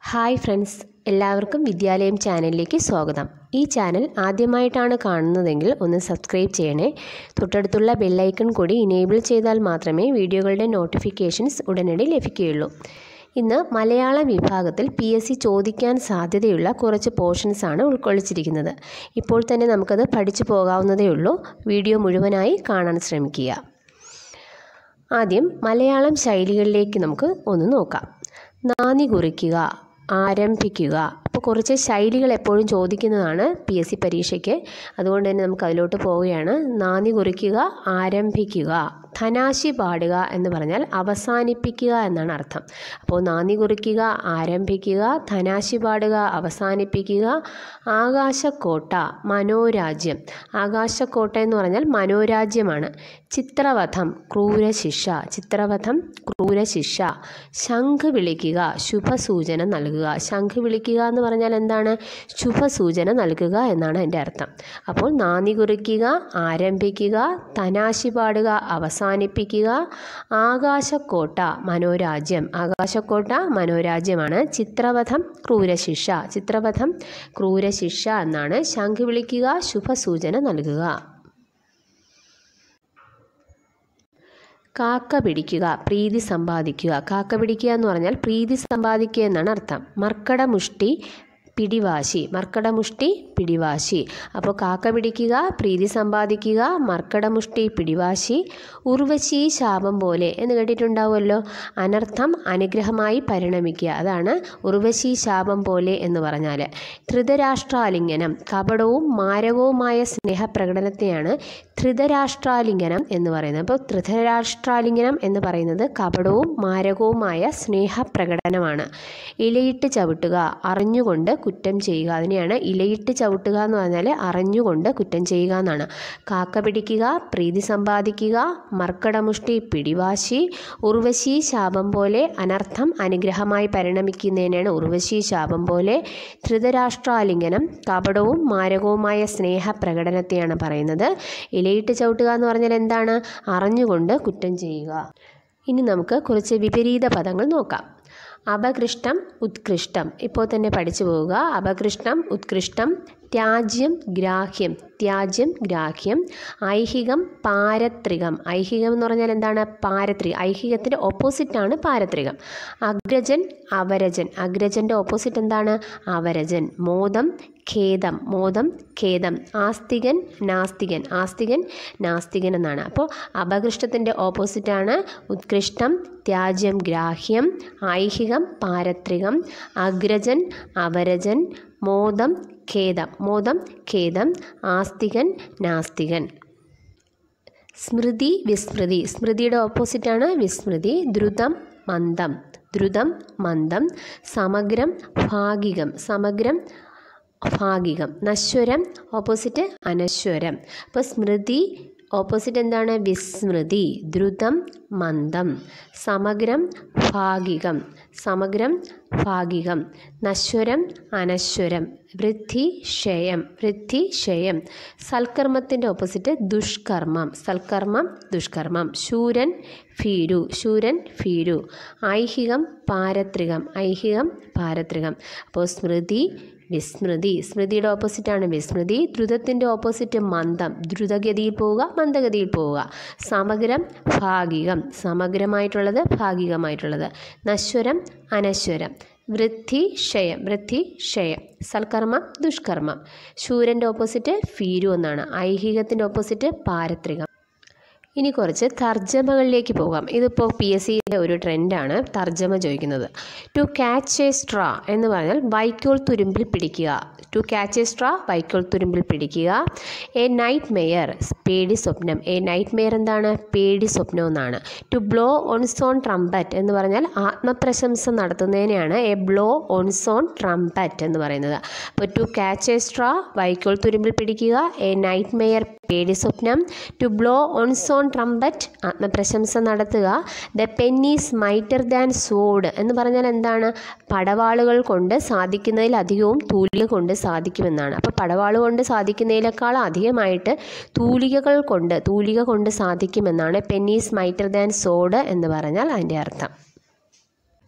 hi friends എല്ലാവർക്കും വിദ്യാലയം ചാനലിലേക്ക് സ്വാഗതം ഈ ചാനൽ ആദ്യമായിട്ടാണ് കാണുന്നതെങ്കിൽ ഒന്ന് സബ്സ്ക്രൈബ് ചെയ്യണേ തൊട്ടടുത്തുള്ള ബെല്ലൈക്കൺ കൂടി ഇനേബിൾ ചെയ്താൽ മാത്രമേ വീഡിയോകളുടെ നോട്ടിഫിക്കേഷൻസ് ഉടനടി ലഭിക്കുകയുള്ളൂ ഇന്ന് മലയാളം വിഭാഗത്തിൽ പി എസ് സി ചോദിക്കാൻ സാധ്യതയുള്ള കുറച്ച് പോർഷൻസ് ആണ് ഉൾക്കൊള്ളിച്ചിരിക്കുന്നത് ഇപ്പോൾ തന്നെ നമുക്കത് പഠിച്ചു പോകാവുന്നതേ ഉള്ളൂ വീഡിയോ മുഴുവനായി കാണാൻ ശ്രമിക്കുക ആദ്യം മലയാളം ശൈലികളിലേക്ക് നമുക്ക് ഒന്ന് നോക്കാം നാന്ദി കുറിക്കുക ആരംഭിക്കുക അപ്പോൾ കുറച്ച് ശൈലികൾ എപ്പോഴും ചോദിക്കുന്നതാണ് പി എസ് സി പരീക്ഷയ്ക്ക് അതുകൊണ്ട് തന്നെ നമുക്ക് അതിലോട്ട് പോവുകയാണ് നാന്ദി കുറിക്കുക ആരംഭിക്കുക ധനാശി പാടുക എന്ന് പറഞ്ഞാൽ അവസാനിപ്പിക്കുക എന്നാണ് അർത്ഥം അപ്പോൾ നാന്ദി കുറിക്കുക ആരംഭിക്കുക ധനാശി പാടുക അവസാനിപ്പിക്കുക ആകാശക്കോട്ട മനോരാജ്യം ആകാശക്കോട്ട എന്ന് പറഞ്ഞാൽ മനോരാജ്യമാണ് ചിത്രവധം ക്രൂരശിക്ഷ ചിത്രവധം ക്രൂരശിക്ഷ ശംഖ് വിളിക്കുക ശുഭസൂചന നൽകുക ശംഖ് വിളിക്കുക എന്ന് പറഞ്ഞാൽ എന്താണ് ശുഭസൂചന നൽകുക എന്നാണ് എൻ്റെ അർത്ഥം അപ്പോൾ നാന്ദി കുറിക്കുക ആരംഭിക്കുക തനാശി പാടുക അവസാനിപ്പിക്കുക ആകാശക്കോട്ട മനോരാജ്യം ആകാശക്കോട്ട മനോരാജ്യമാണ് ചിത്രവധം ക്രൂരശിക്ഷ ചിത്രവധം ക്രൂരശിക്ഷ എന്നാണ് ശംഖ് വിളിക്കുക ശുഭസൂചന നൽകുക കാക്ക പിടിക്കുക പ്രീതി സമ്പാദിക്കുക കാക്ക പിടിക്കുക എന്ന് പറഞ്ഞാൽ പ്രീതി സമ്പാദിക്കുക എന്നാണ് അർത്ഥം മർക്കടമുഷ്ടി പിടിവാശി മർക്കടമുഷ്ടി പിടിവാശി അപ്പോൾ കാക്ക പിടിക്കുക പ്രീതി സമ്പാദിക്കുക മർക്കടമുഷ്ടി പിടിവാശി ഉർവശി ശാപം പോലെ എന്ന് കേട്ടിട്ടുണ്ടാവുമല്ലോ അനർത്ഥം അനുഗ്രഹമായി പരിണമിക്കുക അതാണ് ഉർവശി ശാപം പോലെ എന്ന് പറഞ്ഞാൽ ധൃതരാഷ്ട്രാലിംഗനം കപടവും മാരകവുമായ സ്നേഹപ്രകടനത്തെയാണ് ധൃതരാഷ്ട്രാലിംഗനം എന്ന് പറയുന്നത് അപ്പോൾ ധൃതരാഷ്ട്രാലിംഗനം എന്ന് പറയുന്നത് കപടവും മാരകവുമായ സ്നേഹപ്രകടനമാണ് ഇലയിട്ട് ചവിട്ടുക അറിഞ്ഞുകൊണ്ട് കുറ്റം ചെയ്യുക അതിനെയാണ് ഇലയിട്ട് ചവിട്ടുക എന്ന് പറഞ്ഞാൽ അറിഞ്ഞുകൊണ്ട് കുറ്റം ചെയ്യുക എന്നാണ് കാക്ക പിടിക്കുക പ്രീതി സമ്പാദിക്കുക മർക്കടമുഷ്ടി പിടിവാശി ഉർവശി ശാപം പോലെ അനർത്ഥം അനുഗ്രഹമായി പരിണമിക്കുന്നതിനാണ് ഉർവശി ശാപം പോലെ ധൃതരാഷ്ട്രാലിംഗനം കപടവും മാരകവുമായ സ്നേഹപ്രകടനത്തെയാണ് പറയുന്നത് ഇലയിട്ട് ചവിട്ടുക എന്ന് പറഞ്ഞാൽ എന്താണ് അറിഞ്ഞുകൊണ്ട് കുറ്റം ചെയ്യുക ഇനി നമുക്ക് കുറച്ച് വിപരീത പദങ്ങൾ നോക്കാം അപകൃഷ്ടം ഉത്കൃഷ്ടം ഇപ്പോൾ തന്നെ പഠിച്ചു പോവുക അപകൃഷ്ടം ഉത്കൃഷ്ടം ത്യാജ്യം ഗ്രാഹ്യം ത്യാജ്യം ഗ്രാഹ്യം ഐഹികം പാരത്രികം ഐഹികം എന്ന് പറഞ്ഞാൽ എന്താണ് പാരത്രികം ഐഹികത്തിൻ്റെ ഓപ്പോസിറ്റാണ് പാരത്രികം അഗ്രജൻ അവരജൻ അഗ്രജൻ്റെ ഓപ്പോസിറ്റ് എന്താണ് അവരജൻ മോദം ഖേദം മോദം ഖേദം ആസ്തികൻ നാസ്തികൻ ആസ്തികൻ നാസ്തികൻ എന്നാണ് അപ്പോൾ അപകൃഷ്ടത്തിൻ്റെ ഓപ്പോസിറ്റാണ് ഉത്കൃഷ്ടം ത്യാജ്യം ഗ്രാഹ്യം ഐഹികം പാരത്രികം അഗ്രജൻ അവരജൻ മോദം ഖേദം മോദം ഖേദം ആസ്തികൻ നാസ്തികൻ സ്മൃതി വിസ്മൃതി സ്മൃതിയുടെ ഓപ്പോസിറ്റാണ് വിസ്മൃതി ദ്രുതം മന്ദം ദ്രുതം മന്ദം സമഗ്രം ഭാഗികം സമഗ്രം ഭാഗികം നശ്വരം ഓപ്പോസിറ്റ് അനശ്വരം അപ്പോൾ സ്മൃതി ഓപ്പോസിറ്റ് എന്താണ് വിസ്മൃതി ദ്രുതം മന്ദം സമഗ്രം ഭാഗികം സമഗ്രം ഭാഗികം നശ്വരം അനശ്വരം വൃദ്ധി ക്ഷയം വൃദ്ധി ക്ഷയം സൽക്കർമ്മത്തിൻ്റെ ഓപ്പോസിറ്റ് ദുഷ്കർമ്മം സൽക്കർമ്മം ദുഷ്കർമ്മം ശൂരൻ ഭീരു ശൂരൻ ഭീരു ഐഹികം പാരത്രികം ഐഹികം പാരത്രികം അപ്പോൾ സ്മൃതി വിസ്മൃതി സ്മൃതിയുടെ ഓപ്പോസിറ്റാണ് വിസ്മൃതി ദ്രുതത്തിൻ്റെ ഓപ്പോസിറ്റ് മന്ദം ദ്രുതഗതിയിൽ പോവുക മന്ദഗതിയിൽ പോവുക സമഗ്രം ഭാഗികം സമഗ്രമായിട്ടുള്ളത് ഭാഗികമായിട്ടുള്ളത് നശ്വരം അനശ്വരം വൃദ്ധി ക്ഷയം വൃദ്ധി ക്ഷയം സൽക്കർമ്മം ദുഷ്കർമ്മം ശൂരൻ്റെ ഓപ്പോസിറ്റ് ഫീരു എന്നാണ് ഐഹികത്തിൻ്റെ ഓപ്പോസിറ്റ് പാരത്രികം ഇനി കുറച്ച് തർജ്ജമകളിലേക്ക് പോകാം ഇതിപ്പോൾ പി എസ് സിയുടെ ഒരു ട്രെൻഡാണ് തർജ്ജമ ചോദിക്കുന്നത് ടു ക്യാച്ച് എ സ്ട്രാ എന്ന് പറഞ്ഞാൽ വൈക്കോൽ തുരുമ്പിൽ പിടിക്കുക ടു ക്യാച്ച് എ സ്ട്രാ വൈക്കോൽ തുരുമ്പിൽ പിടിക്കുക എ നൈറ്റ് മെയർ പേടി സ്വപ്നം എ നൈറ്റ് മെയർ എന്താണ് പേടി സ്വപ്നം എന്നാണ് ടു ബ്ലോ ഓൺസോൺ ട്രംപറ്റ് എന്ന് പറഞ്ഞാൽ ആത്മപ്രശംസ നടത്തുന്നതിനെയാണ് എ ബ്ലോ ഓൺസോൺ ട്രംപറ്റ് എന്ന് പറയുന്നത് അപ്പോൾ ടു ക്യാച്ച് എ സ്ട്രാ വൈക്കോൽ തുരുമ്പിൽ പിടിക്കുക എ നൈറ്റ് മെയർ പേടി സ്വപ്നം ടു ബ്ലോ ഓൺസോൺ ട്രംപറ്റ് ആത്മപ്രശംസ നടത്തുക the pen is mightier than sword എന്ന് പറഞ്ഞാൽ എന്താണ് പടവാളുകൾ കൊണ്ട് സാധിക്കുന്നതിലധികവും തൂലിക കൊണ്ട് സാധിക്കുമെന്നാണ് അപ്പോൾ പടവാൾ കൊണ്ട് സാധിക്കുന്നതിനേക്കാൾ അധികമായിട്ട് തൂലികകൾ കൊണ്ട് തൂലിക കൊണ്ട് സാധിക്കുമെന്നാണ് pen is mightier than sword എന്ന് പറഞ്ഞാൽ അതിൻ്റെ അർത്ഥം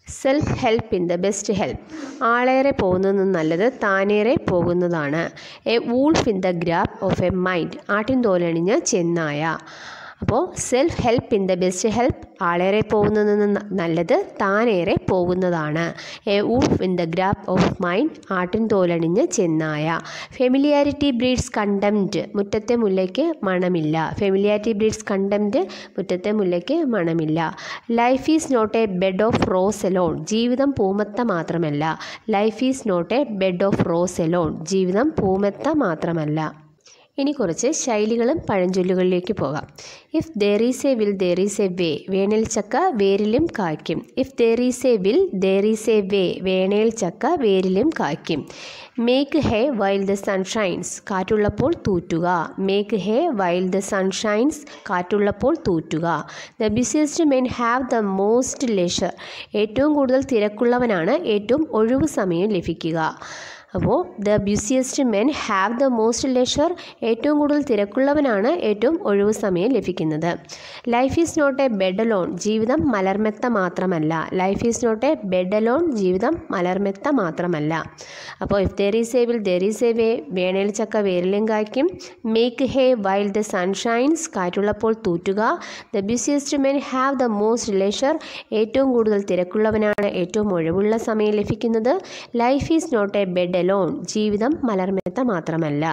self help in the best help ആളേറെ പോകുന്നത് നല്ലത് താനേറെ പോകുന്നതാണ് a wolf in the garb of a mind ആട്ടിൻ തോലണിഞ്ഞ ചെന്നായ അപ്പോൾ self help in the best help ആളേറെ പോകുന്നത് നല്ലത് താനേറെ പോകുന്നതാണ് a wolf in the garb of mind ആട്ടിൻ തോലണിഞ്ഞ് ചെന്നായ ഫെമിലിയാരിറ്റി ബ്രീഡ്സ് കണ്ടംറ്റ് മുറ്റത്തെ മുല്ലയ്ക്ക് മണമില്ല ഫെമിലിയാരിറ്റി ബ്രീഡ്സ് കണ്ടംറ്റ് മുറ്റത്തെ മുല്ലയ്ക്ക് മണമില്ല life is not a bed of rose alone ജീവിതം പൂമത്ത മാത്രമല്ല life is not a bed of rose alone ജീവിതം പൂമത്ത മാത്രമല്ല ഇനി കുറച്ച് ശൈലികളും പഴഞ്ചൊല്ലുകളിലേക്ക് പോകാം if there is a will there is a way വേണേൽ ചക്ക വേരിലും കായ്ക്കും if there is a will there is a way വേണേൽ ചക്ക വേരിലും കായ്ക്കും make hay while the sun shines കാറ്റുള്ളപ്പോൾ തൂറ്റുക make hay while the sun shines കാറ്റുള്ളപ്പോൾ തൂറ്റുക the busiest men have the most leisure ഏറ്റവും കൂടുതൽ തിരക്കുള്ളവനാണ് ഏറ്റവും ഒഴിവു സമയം ലഭിക്കുക അപ്പോൾ the busiest men have the most leisure ഏറ്റവും കൂടുതൽ തിരക്കുള്ളവനാണ് ഏറ്റവും ഒഴിവു സമയം ലഭിക്കുന്നത് life is not a bed alone ജീവിതം മലർമെത്ത മാത്രമല്ല life is not a bed alone ജീവിതം മലർമെത്ത മാത്രമല്ല അപ്പോൾ if there is a will there is a way വേണേൽ ചക്ക വേരിലും കായ്ക്കും make hay while the sun shines കാറ്റുള്ളപ്പോൾ തൂറ്റുക the busiest men have the most leisure ഏറ്റവും കൂടുതൽ തിരക്കുള്ളവനാണ് ഏറ്റവും ഒഴിവുള്ള സമയം ലഭിക്കുന്നത് life is not a bed alone ജീവിതം മലർമെത്ത മാത്രമല്ല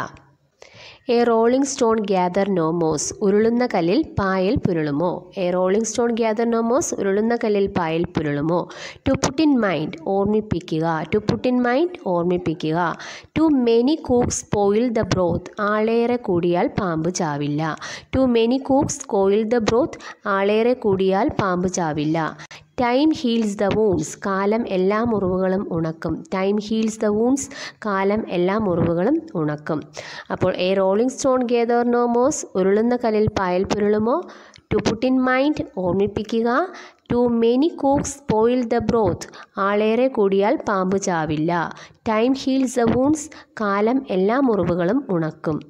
a rolling stone gathers no moss ഉരുളുന്ന കല്ലിൽ പായൽ പുരുളുമോ a rolling stone gathers no moss ഉരുളുന്ന കല്ലിൽ പായൽ പുരുളുമോ ടു പുട്ട് ഇൻ മൈൻഡ് ഓർമ്മിപ്പിക്കുക ടു പുട്ട് ഇൻ മൈൻഡ് ഓർമ്മിപ്പിക്കുക too many cooks spoil the broth ആളേറെ കൂടിയാൽ പാമ്പ് ചാവില്ല too many cooks spoil the broth ആളേറെ കൂടിയാൽ പാമ്പ് ചാവില്ല ടൈം ഹീൽസ് ദ വൂൺസ് കാലം എല്ലാ മുറിവുകളും ഉണക്കും ടൈം ഹീൽസ് ദ വൂൺസ് കാലം എല്ലാ മുറിവുകളും ഉണക്കും അപ്പോൾ a rolling stone gathers no moss ഉരുളുന്ന കല്ലിൽ പായൽ പുരുളുമോ ടു പുട്ട് ഇൻ മൈൻഡ് ഓർമ്മിപ്പിക്കുക too many cooks spoil the broth ആളേറെ കൂടിയാൽ പാമ്പ് ചാവില്ല ടൈം ഹീൽസ് ദ വൂൺസ് കാലം എല്ലാ മുറിവുകളും ഉണക്കും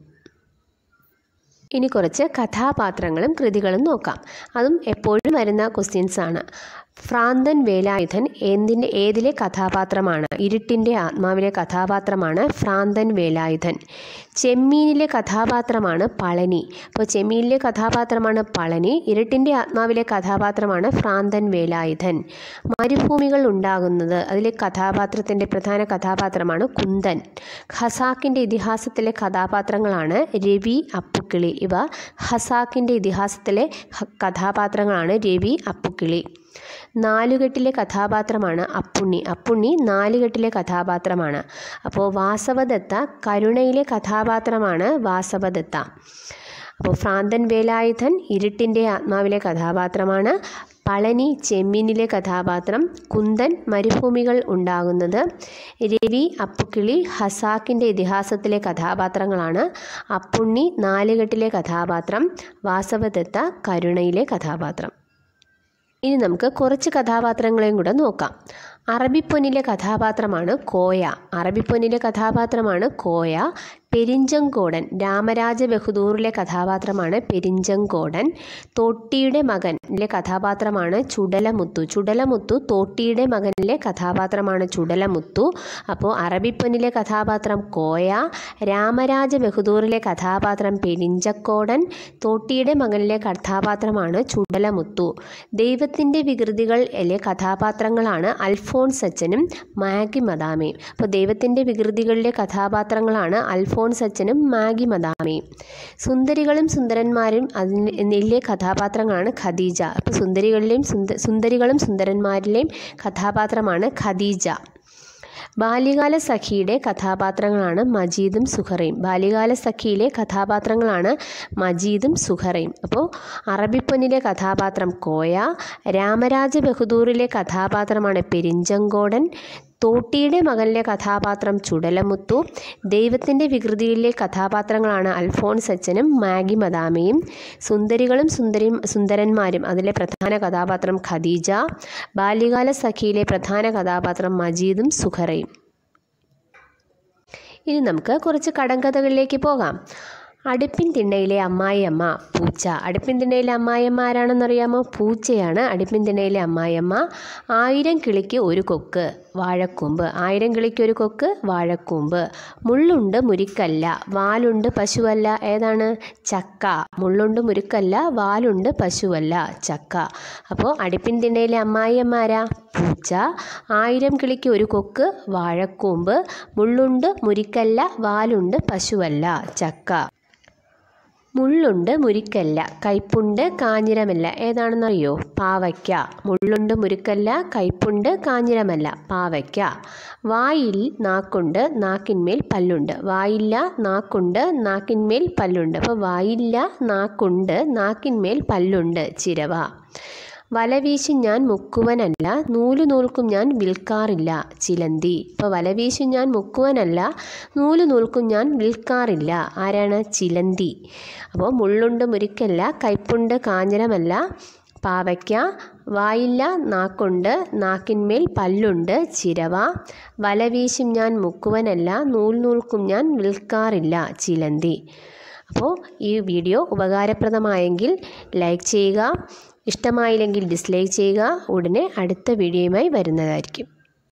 ഇനി കുറച്ച് കഥാപാത്രങ്ങളും കൃതികളും നോക്കാം അതും എപ്പോഴും വരുന്ന ക്വസ്റ്റ്യൻസ് ആണ് ഭ്രാന്തൻ വേലായുധൻ എന്തിൻ്റെ ഏതിലെ കഥാപാത്രമാണ് ഇരുട്ടിൻ്റെ ആത്മാവിലെ കഥാപാത്രമാണ് ഭ്രാന്തൻ വേലായുധൻ ചെമ്മീനിലെ കഥാപാത്രമാണ് പളനി അപ്പോൾ ചെമ്മീനിലെ കഥാപാത്രമാണ് പളനി ഇരുട്ടിൻ്റെ ആത്മാവിലെ കഥാപാത്രമാണ് ഭ്രാന്തൻ വേലായുധൻ മരുഭൂമികൾ ഉണ്ടാകുന്നത് അതിലെ കഥാപാത്രത്തിൻ്റെ പ്രധാന കഥാപാത്രമാണ് കുന്തൻ ഖസാക്കിൻ്റെ ഇതിഹാസത്തിലെ കഥാപാത്രങ്ങളാണ് രവി അപ്പുക്കിളി ഇവ ഖസാക്കിൻ്റെ ഇതിഹാസത്തിലെ കഥാപാത്രങ്ങളാണ് രവി അപ്പുക്കിളി നാലുകെട്ടിലെ കഥാപാത്രമാണ് അപ്പുണ്ണി അപ്പുണ്ണി നാലുകെട്ടിലെ കഥാപാത്രമാണ് അപ്പോൾ വാസവദത്ത കരുണയിലെ കഥാപാത്രമാണ് വാസവദത്ത അപ്പോൾ ഭ്രാന്തൻ വേലായുധൻ ഇരുട്ടിൻ്റെ ആത്മാവിലെ കഥാപാത്രമാണ് പളനി ചെമ്മീനിലെ കഥാപാത്രം കുന്തൻ മരുഭൂമികൾ ഉണ്ടാകുന്നത് രവി അപ്പുക്കിളി ഹസാക്കിൻ്റെ ഇതിഹാസത്തിലെ കഥാപാത്രങ്ങളാണ് അപ്പുണ്ണി നാലുകെട്ടിലെ കഥാപാത്രം വാസവദത്ത കരുണയിലെ കഥാപാത്രം ഇനി നമുക്ക് കുറച്ച് കഥാപാത്രങ്ങളെയും കൂടെ നോക്കാം അറബിപ്പൊന്നിലെ കഥാപാത്രമാണ് കോയ അറബിപ്പൊന്നിലെ കഥാപാത്രമാണ് കോയ പെരിഞ്ചങ്കോടൻ രാമരാജ ബഹദൂറിലെ കഥാപാത്രമാണ് പെരിഞ്ചങ്കോടൻ തോട്ടിയുടെ മകനിലെ കഥാപാത്രമാണ് ചുടലമുത്തു ചുടലമുത്തു തോട്ടിയുടെ മകനിലെ കഥാപാത്രമാണ് ചുടലമുത്തു അപ്പോൾ അറബിപ്പൊന്നിലെ കഥാപാത്രം കോയ രാമരാജ ബഹദൂറിലെ കഥാപാത്രം പെരിഞ്ചക്കോടൻ തോട്ടിയുടെ മകനിലെ കഥാപാത്രമാണ് ചുടലമുത്തു ദൈവത്തിൻ്റെ വികൃതികളിലെ കഥാപാത്രങ്ങളാണ് അൽഫോൺസ് അച്ഛനും മാഗി മദാമയും അപ്പോൾ ദൈവത്തിൻ്റെ വികൃതികളിലെ കഥാപാത്രങ്ങളാണ് അൽഫോൺസ് അച്ഛനും മാഗി മദാമയും സുന്ദരികളും സുന്ദരന്മാരും അതിലെ കഥാപാത്രങ്ങളാണ് ഖദീജ അപ്പോൾ സുന്ദരികളിലെയും സുന്ദ സുന്ദരികളും സുന്ദരന്മാരിലെയും കഥാപാത്രമാണ് ഖദീജ ബാല്യകാല സഖിയുടെ കഥാപാത്രങ്ങളാണ് മജീദും സുഹറയും ബാല്യകാല സഖിയിലെ കഥാപാത്രങ്ങളാണ് മജീദും സുഹറയും അപ്പോൾ അറബിപ്പൊന്നിലെ കഥാപാത്രം കോയ രാമരാജ ബഹദൂറിലെ കഥാപാത്രമാണ് പെരിഞ്ചങ്കോടൻ തോട്ടിയുടെ മകനിലെ കഥാപാത്രം ചുടലമുത്തു ദൈവത്തിൻ്റെ വികൃതിയിലെ കഥാപാത്രങ്ങളാണ് അൽഫോൺസ് അച്ഛനും മാഗി മദാമയും സുന്ദരികളും സുന്ദരി സുന്ദരന്മാരും അതിലെ പ്രധാന കഥാപാത്രം ഖദീജ ബാല്യകാല സഖിയിലെ പ്രധാന കഥാപാത്രം മജീദും സുഖറയും ഇനി നമുക്ക് കുറച്ച് കടങ്കഥകളിലേക്ക് പോകാം അടുപ്പിൻ തിണ്ണയിലെ അമ്മായിയമ്മ പൂച്ച അടുപ്പിൻ തിണ്ണയിലെ അമ്മായിയമ്മ ആരാണെന്നറിയാമോ പൂച്ചയാണ് അടുപ്പിൻ തിണ്ണയിലെ അമ്മായിയമ്മ ആയിരം കിളിക്ക് ഒരു കൊക്ക് വാഴക്കൂമ്പ് ആയിരം കിളിക്ക് ഒരു കൊക്ക് വാഴക്കൂമ്പ് മുള്ളുണ്ട് മുരിക്കല്ല വാലുണ്ട് പശുവല്ല ഏതാണ് ചക്ക മുള്ളുണ്ട് മുരുക്കല്ല വാലുണ്ട് പശുവല്ല ചക്ക അപ്പോൾ അടുപ്പിൻ തിണ്ണയിലെ അമ്മായിയമ്മാരാ പൂച്ച ആയിരം കിളിക്ക് ഒരു കൊക്ക് വാഴക്കൂമ്പ് മുള്ളുണ്ട് മുരിക്കല്ല വാലുണ്ട് പശുവല്ല ചക്ക മുള്ളുണ്ട് മുരിക്കല്ല കയ്പുണ്ട് കാഞ്ഞിരമല്ല ഏതാണെന്നറിയോ പാവയ്ക്ക മുള്ളുണ്ട് മുരുക്കല്ല കയ്പുണ്ട് കാഞ്ഞിരമല്ല പാവയ്ക്ക വായിൽ നാക്കുണ്ട് നാക്കിന്മേൽ പല്ലുണ്ട് വായില്ല നാക്കുണ്ട് നാക്കിന്മേൽ പല്ലുണ്ട് അപ്പോൾ വായില്ല നാക്കുണ്ട് നാക്കിന്മേൽ പല്ലുണ്ട് ചിരവ വല വീശി ഞാൻ മുക്കുവനല്ല നൂല് നൂൽക്കും ഞാൻ വിൽക്കാറില്ല ചിലന്തി ഇപ്പോൾ വല വീശി ഞാൻ മുക്കുവനല്ല നൂല് നൂൽക്കും ഞാൻ വിൽക്കാറില്ല ആരാണ് ചിലന്തി അപ്പോൾ മുള്ളുണ്ട് മുരിക്കല്ല കയ്പുണ്ട് കാഞ്ഞിരമല്ല പാവയ്ക്ക വായില്ല നാക്കുണ്ട് നാക്കിന്മേൽ പല്ലുണ്ട് ചിരവ വല വീശും ഞാൻ മുക്കുവനല്ല നൂൽ നൂൽക്കും ഞാൻ വിൽക്കാറില്ല ചിലന്തി അപ്പോൾ ഈ വീഡിയോ ഉപകാരപ്രദമായെങ്കിൽ ലൈക്ക് ചെയ്യുക ഇഷ്ടമായില്ലെങ്കിൽ ഡിസ്ലൈക്ക് ചെയ്യുക ഉടനെ അടുത്ത വീഡിയോയുമായി വരുന്നതായിരിക്കും